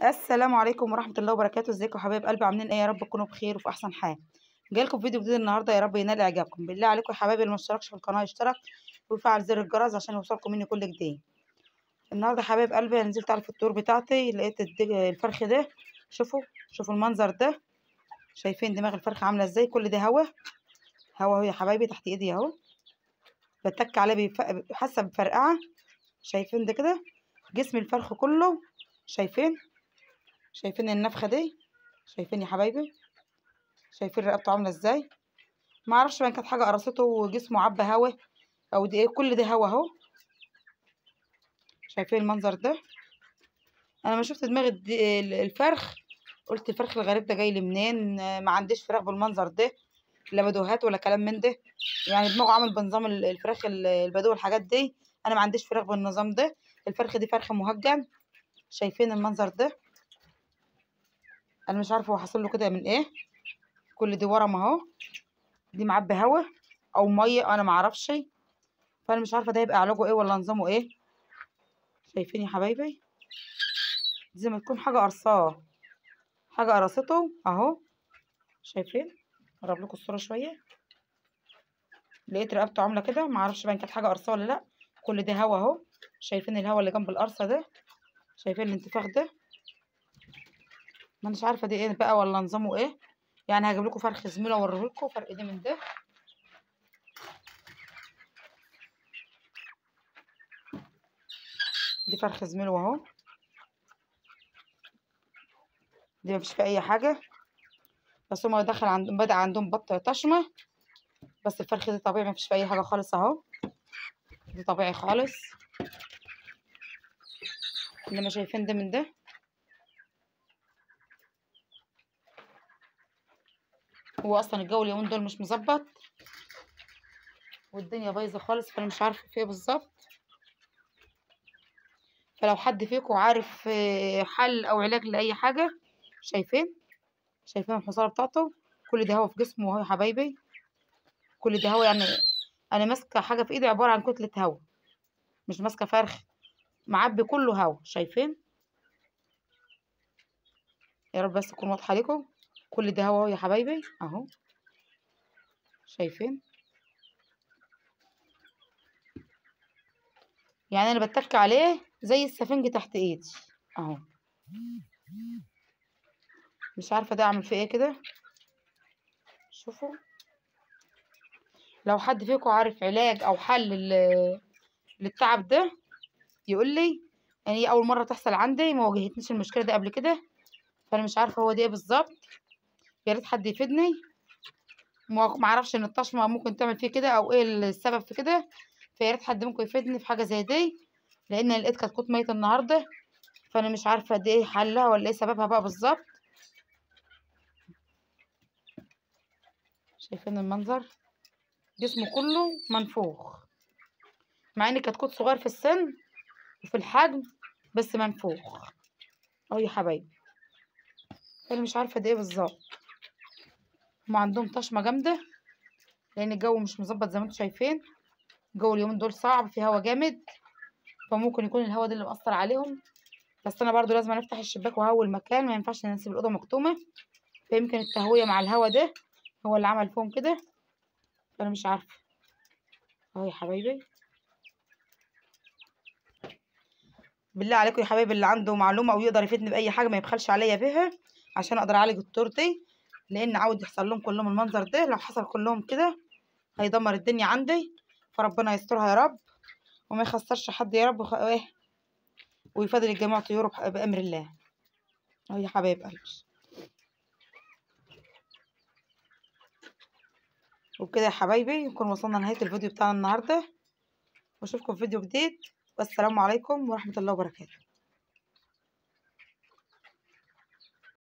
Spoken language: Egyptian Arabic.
السلام عليكم ورحمة الله وبركاته ازيكم يا حبايب قلبي عاملين ايه يا رب تكونوا بخير وفي احسن حال جايلكم فيديو جديد النهارده يا رب ينال اعجابكم بالله عليكم يا حبايبي اللي ما اشتركش في القناه يشترك ويفعل زر الجرس عشان يوصلكم مني كل جديد النهارده يا حبايب قلبي انا نزلت على الفطور بتاعتي لقيت الدج... الفرخ ده شوفوا شوفوا المنظر ده شايفين دماغ الفرخه عامله ازاي كل ده هوا هوا اهو يا حبايبي تحت ايدي اهو بتك عليه بيف... حاسه بفرقعه شايفين ده كده جسم الفرخ كله شايفين شايفين النفخه دي شايفين يا حبايبي شايفين رقبته عامله ازاي ما اعرفش بقى كانت حاجه قرصته وجسمه عبى هوا او دي ايه كل ده هوا اهو شايفين المنظر ده انا ما شفت دماغ الفرخ قلت الفرخ الغريب ده جاي لي منين ما عنديش فراخ بالمنظر ده لا بدوهات ولا كلام من ده يعني دماغه عامل بنظام الفراخ البدو والحاجات دي انا ما عنديش فراخ بالنظام ده الفرخ دي فرخه مهجن شايفين المنظر ده انا مش عارفه هو حاصل له كده من ايه كل دي ورم اهو دي معبي هوا او ميه انا ما اعرفش فانا مش عارفه ده يبقى علاجه ايه ولا نظامه ايه شايفين يا حبايبي زي ما تكون حاجه قرصاه حاجه قرصته اهو شايفين اقرب لكم الصوره شويه لقيت رقبته عامله كده ما اعرفش بقى كانت حاجه قرصاه ولا لا كل ده هوا اهو شايفين الهوا اللي جنب القرصه ده شايفين الانتفاخ ده ما مش عارفه دي ايه بقى ولا نظامه ايه يعني هجيب لكم فرخ زميله اوريه لكم فرق ده من ده دي فرخ زميله اهو دي مفيش فيها اي حاجه بس هما دخل عندهم بدا عندهم بط طشمه بس الفرخ دي طبيعي مفيش فيها اي حاجه خالص اهو دي طبيعي خالص اللي ما شايفين ده من ده هو اصلا الجو اليومين دول مش مظبط والدنيا بايظه خالص فانا مش عارفه في ايه بالظبط فلو حد فيكم عارف حل او علاج لاي حاجه شايفين شايفين الحصاره بتاعته كل ده هوا في جسمه اهو يا حبايبي كل ده هوا يعني انا ماسكه حاجه في ايدي عباره عن كتله هوا مش ماسكه فرخ معبي كله هوا شايفين يا رب بس تكون واضحه لكم كل ده هوا يا حبايبي اهو شايفين يعني انا بتك عليه زي السفنج تحت ايدي اهو مش عارفه ده اعمل فيه ايه كده شوفوا لو حد فيكم عارف علاج او حل للتعب ده يقول لي يعني هي اول مره تحصل عندي ما واجهتنيش المشكله دي قبل كده فانا مش عارفه هو ده ايه بالظبط يا ريت حد يفيدني ما اعرفش ان الطشمه ممكن تعمل فيه كده او ايه السبب في كده فيا ريت حد ممكن يفيدني في حاجه زي دي لان انا لقيت كتكوت ميت النهارده فانا مش عارفه دي ايه حلها ولا ايه سببها بقى بالظبط شايفين المنظر جسمه كله منفوخ مع ان كتكوت صغير في السن وفي الحجم بس منفوخ اهو يا حبايبي انا مش عارفه ده ايه بالظبط هما عندهم طشمه جامده لان الجو مش مظبط زي ما انتم شايفين الجو اليومين دول صعب في هوا جامد فممكن يكون الهوا ده اللي مأثر عليهم بس انا برضو لازم افتح الشباك وهوي المكان ما ينفعش نسيب الاوضه مكتومه فيمكن التهويه مع الهوا ده هو اللي عمل فيهم كده فانا مش عارفه اهو يا حبايبي بالله عليكم يا حبايبي اللي عنده معلومه او يقدر يفيدني باي حاجه ما يبخلش عليا بيها عشان اقدر اعالج الطور دي لان عاود يحصل لهم كلهم المنظر ده لو حصل كلهم كده هيدمر الدنيا عندي فربنا يسترها يا رب وما يخسرش حد يا رب وخ... ايه ويفضل الجميع طيوره بامر الله اهو يا حبايب قلبي وبكده يا حبايبي نكون وصلنا لنهايه الفيديو بتاعنا النهارده واشوفكم في فيديو جديد والسلام عليكم ورحمه الله وبركاته